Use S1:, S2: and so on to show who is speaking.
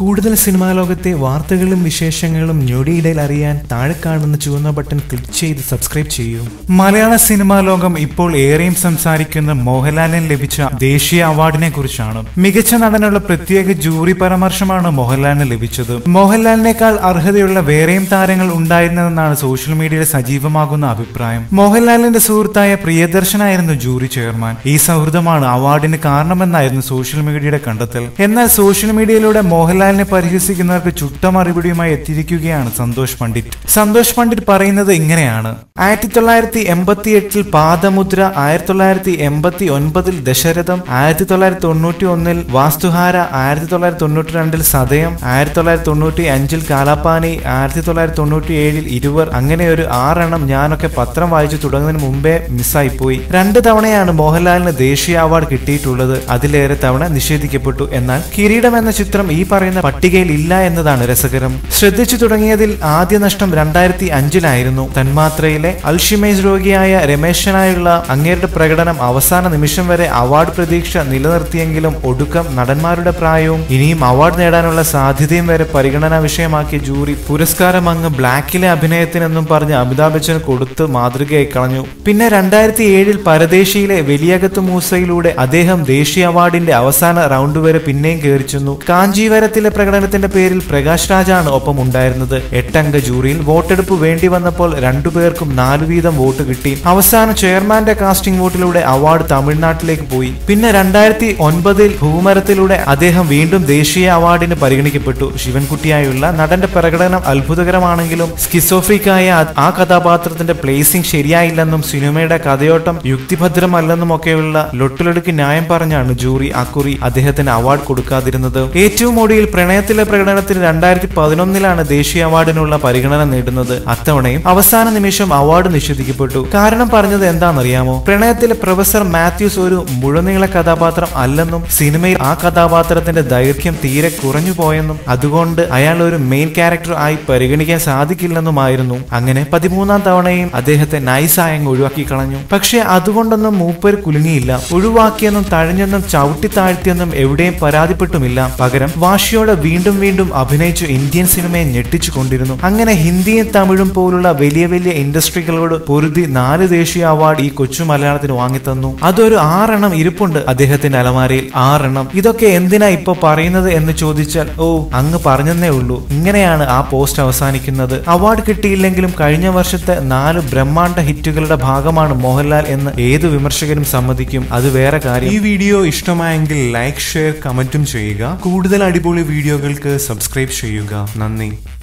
S1: കൂടുതൽ സിനിമാ ലോകത്തെ വാർത്തകളും വിശേഷങ്ങളും ഞൊടിയിടയിൽ അറിയാൻ താഴെ കാണുന്ന ചുവന്ന ബട്ടൺ ക്ലിക്ക് ചെയ്ത് സബ്സ്ക്രൈബ് ചെയ്യൂ
S2: മലയാള സിനിമാ ലോകം ഇപ്പോൾ ഏറെയും സംസാരിക്കുന്ന മോഹൻലാലിന് ലഭിച്ച ദേശീയ അവാർഡിനെ കുറിച്ചാണ് മികച്ച നടനുള്ള പ്രത്യേക ജൂറി പരാമർശമാണ് മോഹൻലാലിന് ലഭിച്ചത് മോഹൻലാലിനേക്കാൾ അർഹതയുള്ള വേറെയും താരങ്ങൾ ഉണ്ടായിരുന്നതെന്നാണ് സോഷ്യൽ മീഡിയയിൽ സജീവമാകുന്ന അഭിപ്രായം മോഹൻലാലിന്റെ സുഹൃത്തായ പ്രിയദർശനായിരുന്നു ജൂറി ചെയർമാൻ ഈ സൗഹൃദമാണ് അവാർഡിന് കാരണമെന്നായിരുന്നു സോഷ്യൽ മീഡിയയുടെ കണ്ടെത്തൽ എന്നാൽ സോഷ്യൽ മീഡിയയിലൂടെ മോഹൻലാലിനെ പരിഹസിക്കുന്നവർക്ക് ചുട്ട മറുപടിയുമായി എത്തിയിരിക്കുകയാണ് സന്തോഷ് പണ്ഡിറ്റ് സന്തോഷ് പണ്ഡിറ്റ് പറയുന്നത് ഇങ്ങനെയാണ് ആയിരത്തി തൊള്ളായിരത്തി എൺപത്തി എട്ടിൽ പാദമുദ്ര ആയിരത്തി തൊള്ളായിരത്തി എൺപത്തി ഒൻപതിൽ ദശരഥം ആയിരത്തി തൊള്ളായിരത്തി തൊണ്ണൂറ്റി ഒന്നിൽ വാസ്തുഹാര ആയിരത്തി തൊള്ളായിരത്തി തൊണ്ണൂറ്റി രണ്ടിൽ സതയം ആയിരത്തി തൊള്ളായിരത്തി തൊണ്ണൂറ്റി അഞ്ചിൽ കാലാപ്പാനി ആയിരത്തി തൊള്ളായിരത്തി തൊണ്ണൂറ്റി ഏഴിൽ ഇരുവർ അങ്ങനെ ഒരു ആറെണ്ണം ഞാനൊക്കെ പത്രം വായിച്ചു തുടങ്ങുന്നതിന് മുമ്പേ മിസ്സായി പോയി രണ്ട് തവണയാണ് മോഹൻലാലിന് ദേശീയ അവാർഡ് കിട്ടിയിട്ടുള്ളത് അതിലേറെ തവണ നിഷേധിക്കപ്പെട്ടു എന്നാൽ കിരീടം എന്ന ചിത്രം ഈ പറയുന്ന പട്ടികയിൽ ഇല്ല എന്നതാണ് രസകരം ശ്രദ്ധിച്ചു തുടങ്ങിയതിൽ ആദ്യ നഷ്ടം രണ്ടായിരത്തി അഞ്ചിലായിരുന്നു തന്മാത്രയിലെ അൽഷിമേജ് രോഗിയായ രമേശനായുള്ള അങ്ങേരുടെ പ്രകടനം അവസാന നിമിഷം വരെ അവാർഡ് പ്രതീക്ഷ നിലനിർത്തിയെങ്കിലും ഒടുക്കം നടന്മാരുടെ പ്രായവും ഇനിയും അവാർഡ് നേടാനുള്ള സാധ്യതയും വരെ പരിഗണനാ വിഷയമാക്കിയ ജൂറി പുരസ്കാരം അങ്ങ് ബ്ലാക്കിലെ അഭിനയത്തിനെന്നും പറഞ്ഞ് അമിതാഭ് ബച്ചൻ കൊടുത്ത് മാതൃകയായി കളഞ്ഞു പിന്നെ രണ്ടായിരത്തി ഏഴിൽ പരദേശിയിലെ വലിയകത്ത് മൂസയിലൂടെ അദ്ദേഹം ദേശീയ അവാർഡിന്റെ അവസാന റൗണ്ട് വരെ പിന്നെയും കയറി ചെന്നു കാഞ്ചീവരത്തിലെ പ്രകടനത്തിന്റെ പേരിൽ പ്രകാശ് രാജാണ് ഒപ്പം ഉണ്ടായിരുന്നത് എട്ടംഗ ജൂറിയിൽ വോട്ടെടുപ്പ് വേണ്ടി വന്നപ്പോൾ രണ്ടുപേർക്കും നാലു വീതം വോട്ട് കിട്ടി അവസാനം ചെയർമാന്റെ കാസ്റ്റിംഗ് വോട്ടിലൂടെ അവാർഡ് തമിഴ്നാട്ടിലേക്ക് പോയി പിന്നെ രണ്ടായിരത്തി ഒൻപതിൽ ഭൂമരത്തിലൂടെ അദ്ദേഹം വീണ്ടും ദേശീയ അവാർഡിന് പരിഗണിക്കപ്പെട്ടു ശിവൻകുട്ടിയായുള്ള നടന്റെ പ്രകടനം അത്ഭുതകരമാണെങ്കിലും സ്കിസോഫ്രിക്കായ ആ കഥാപാത്രത്തിന്റെ പ്ലേസിംഗ് ശരിയായില്ലെന്നും സിനിമയുടെ കഥയോട്ടം യുക്തിഭദ്രമല്ലെന്നും ഒക്കെയുള്ള ലൊട്ടിലൊടുക്ക് ന്യായം പറഞ്ഞാണ് ജൂറി അക്കുറി അദ്ദേഹത്തിന് അവാർഡ് കൊടുക്കാതിരുന്നത് ഏറ്റവും ഒടുവിൽ പ്രണയത്തിലെ പ്രകടനത്തിന് രണ്ടായിരത്തി പതിനൊന്നിലാണ് ദേശീയ അവാർഡിനുള്ള പരിഗണന നേടുന്നത് അത്തവണയും അവസാന നിമിഷം അവാർഡ് നിഷേധിക്കപ്പെട്ടു കാരണം പറഞ്ഞത് എന്താണെന്നറിയാമോ പ്രണയത്തിലെ പ്രൊഫസർ മാത്യൂസ് ഒരു മുഴുനീള കഥാപാത്രം അല്ലെന്നും സിനിമയിൽ ആ കഥാപാത്രത്തിന്റെ ദൈർഘ്യം തീരെ കുറഞ്ഞു പോയെന്നും അതുകൊണ്ട് അയാൾ ഒരു മെയിൻ ക്യാരക്ടർ ആയി പരിഗണിക്കാൻ സാധിക്കില്ലെന്നുമായിരുന്നു അങ്ങനെ പതിമൂന്നാം തവണയും അദ്ദേഹത്തെ നൈസായി അങ്ങ് ഒഴിവാക്കി കളഞ്ഞു പക്ഷെ അതുകൊണ്ടൊന്നും മൂപ്പർ കുലുങ്ങിയില്ല ഒഴിവാക്കിയെന്നും തഴഞ്ഞെന്നും ചവിട്ടി താഴ്ത്തിയെന്നും എവിടെയും പരാതിപ്പെട്ടുമില്ല പകരം വാശിയോടെ വീണ്ടും വീണ്ടും അഭിനയിച്ചു ഇന്ത്യൻ സിനിമയെ ഞെട്ടിച്ചു കൊണ്ടിരുന്നു അങ്ങനെ ഹിന്ദിയും തമിഴും പോലുള്ള വലിയ വലിയ ഇൻഡസ്ട്രികളോട് പൊരുതി നാല് ദേശീയ അവാർഡ് ഈ കൊച്ചു മലയാളത്തിന് വാങ്ങിത്തന്നു അതൊരു ആറെണ്ണം ഇരിപ്പുണ്ട് അദ്ദേഹത്തിന്റെ അലമാരയിൽ ആറെണ്ണം ഇതൊക്കെ എന്തിനാ ഇപ്പൊ പറയുന്നത് എന്ന് ചോദിച്ചാൽ ഓ അങ്ങ് പറഞ്ഞെന്നേ ഉള്ളൂ ഇങ്ങനെയാണ് ആ പോസ്റ്റ് അവസാനിക്കുന്നത് അവാർഡ് കിട്ടിയില്ലെങ്കിലും കഴിഞ്ഞ വർഷത്തെ നാല് ബ്രഹ്മാണ്ഡ ഹിറ്റുകളുടെ ഭാഗമാണ് മോഹൻലാൽ എന്ന് ഏത് വിമർശകരും സമ്മതിക്കും അത് വേറെ കാര്യം
S1: ഈ വീഡിയോ ഇഷ്ടമായെങ്കിൽ ലൈക്ക് ഷെയർ കമന്റും ചെയ്യുക കൂടുതൽ അടിപൊളി വീഡിയോകൾക്ക് സബ്സ്ക്രൈബ് ചെയ്യുക നന്ദി